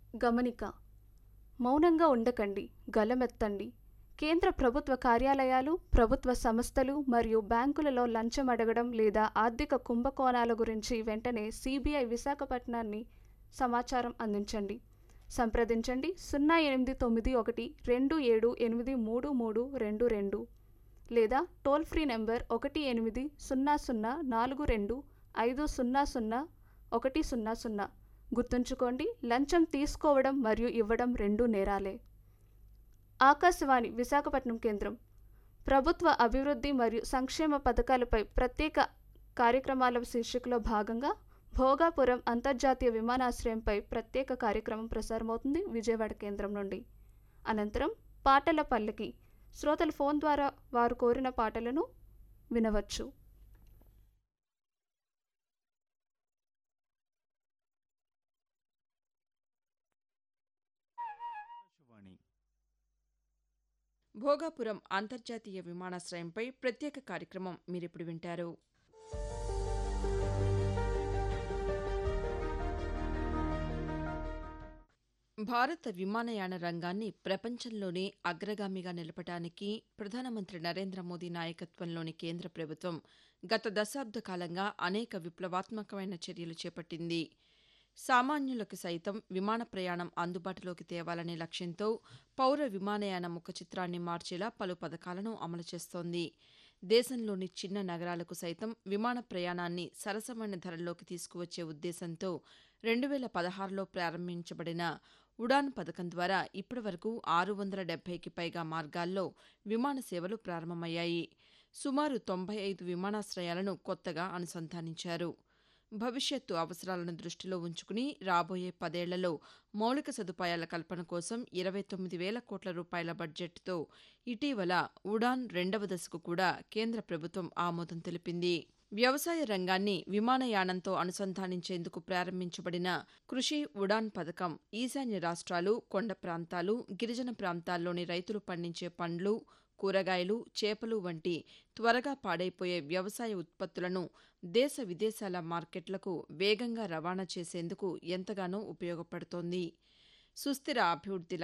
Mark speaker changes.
Speaker 1: గమనిక మౌనంగా ఉండకండి గలమెత్తండి కేంద్ర ప్రభుత్వ కార్యాలయాలు ప్రభుత్వ సంస్థలు మరియు బ్యాంకులలో లంచం అడగడం లేదా ఆర్థిక కుంభకోణాల గురించి వెంటనే సిబిఐ విశాఖపట్నాన్ని సమాచారం అందించండి సంప్రదించండి సున్నా ఎనిమిది తొమ్మిది ఒకటి రెండు ఏడు ఎనిమిది మూడు మూడు రెండు రెండు లేదా టోల్ ఫ్రీ నెంబర్ ఒకటి ఎనిమిది సున్నా సున్నా నాలుగు రెండు ఐదు సున్నా సున్నా ఒకటి సున్నా సున్నా గుర్తుంచుకోండి లంచం తీసుకోవడం మరియు ఇవ్వడం రెండు నేరాలే ఆకాశవాణి విశాఖపట్నం కేంద్రం ప్రభుత్వ అభివృద్ధి మరియు సంక్షేమ పథకాలపై ప్రత్యేక కార్యక్రమాల శీర్షికలో భాగంగా భోగాపురం అంతర్జాతీయ విమానాశ్రయంపై ప్రత్యేక కార్యక్రమం ప్రసారమవుతుంది విజయవాడ కేంద్రం నుండి అనంతరం పాటల పల్లకి శ్రోతల ఫోన్ ద్వారా వారు కోరిన పాటలను వినవచ్చు
Speaker 2: ఆకాశవాణి
Speaker 3: భోగాపురం అంతర్జాతీయ విమానాశ్రయంపై ప్రత్యేక కార్యక్రమం మీరిప్పుడు వింటారు భారత విమానయాన రంగాన్ని ప్రపంచంలోనే అగ్రగామిగా నిలపటానికి ప్రధానమంత్రి నరేంద్ర మోదీ నాయకత్వంలోని కేంద్ర ప్రభుత్వం గత దశాబ్ద కాలంగా అనేక విప్లవాత్మకమైన చర్యలు చేపట్టింది సామాన్యులకు సైతం విమాన ప్రయాణం అందుబాటులోకి తేవాలనే లక్ష్యంతో పౌర విమానయాన ముఖ చిత్రాన్ని మార్చేలా పలు పథకాలను అమలు చేస్తోంది దేశంలోని చిన్న నగరాలకు సైతం విమాన ప్రయాణాన్ని సరసమైన ధరల్లోకి తీసుకువచ్చే ఉద్దేశంతో రెండు వేల పదహారులో ప్రారంభించబడిన ఉడాన్ పథకం ద్వారా ఇప్పటివరకు ఆరు వందల డెబ్బైకి పైగా మార్గాల్లో విమాన సేవలు ప్రారంభమయ్యాయి సుమారు తొంభై ఐదు విమానాశ్రయాలను కొత్తగా అనుసంధానించారు భవిష్యత్తు అవసరాలను దృష్టిలో ఉంచుకుని రాబోయే పదేళ్లలో మౌలిక సదుపాయాల కల్పన కోసం ఇరవై తొమ్మిది వేల కోట్ల రూపాయల బడ్జెట్తో ఇటీవల ఉడాన్ రెండవ దశకు కూడా కేంద్ర ప్రభుత్వం ఆమోదం తెలిపింది వ్యవసాయ రంగాన్ని విమానయానంతో అనుసంధానించేందుకు ప్రారంభించబడిన కృషి ఉడాన్ పథకం ఈశాన్య రాష్ట్రాలు కొండ ప్రాంతాలు గిరిజన ప్రాంతాల్లోని రైతులు పండించే పండ్లు కూరగాయలు చేపలు వంటి త్వరగా పాడైపోయే వ్యవసాయ ఉత్పత్తులను దేశ విదేశాల మార్కెట్లకు వేగంగా రవాణా చేసేందుకు ఎంతగానో ఉపయోగపడుతోంది సుస్థిర అభివృద్ధి